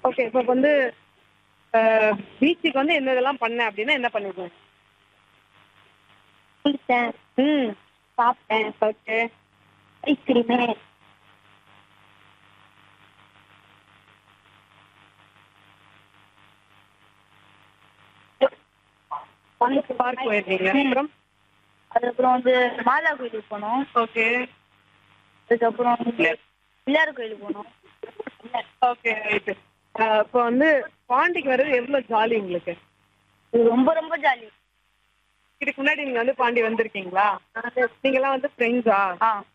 okay இப்போ வந்து பீச்சுக்கு வந்து என்ன இதெல்லாம் பண்ண அப்படின்னா என்ன பண்ணிருக்கீங்க குளித்தேன் ம் சாப்பிட்டேன் ஓகே ஐஸ்கிரீமு பார்க் போயிருக்கீங்க அப்புறம் அதுக்கப்புறம் வந்து மாதா கோயிலுக்கு போனோம் ஓகே அதுக்கப்புறம் வந்து பிள்ளையார் கோயிலுக்கு போனோம் ஓகே ரைட்டு இப்போ வந்து பாண்டிக்கு வர்றது எவ்வளோ ஜாலி உங்களுக்கு இது ரொம்ப ரொம்ப ஜாலி இதுக்கு முன்னாடி நீங்க வந்து பாண்டி வந்திருக்கீங்களா நீங்கெல்லாம் வந்து ஃப்ரெண்ட்ஸா ஆ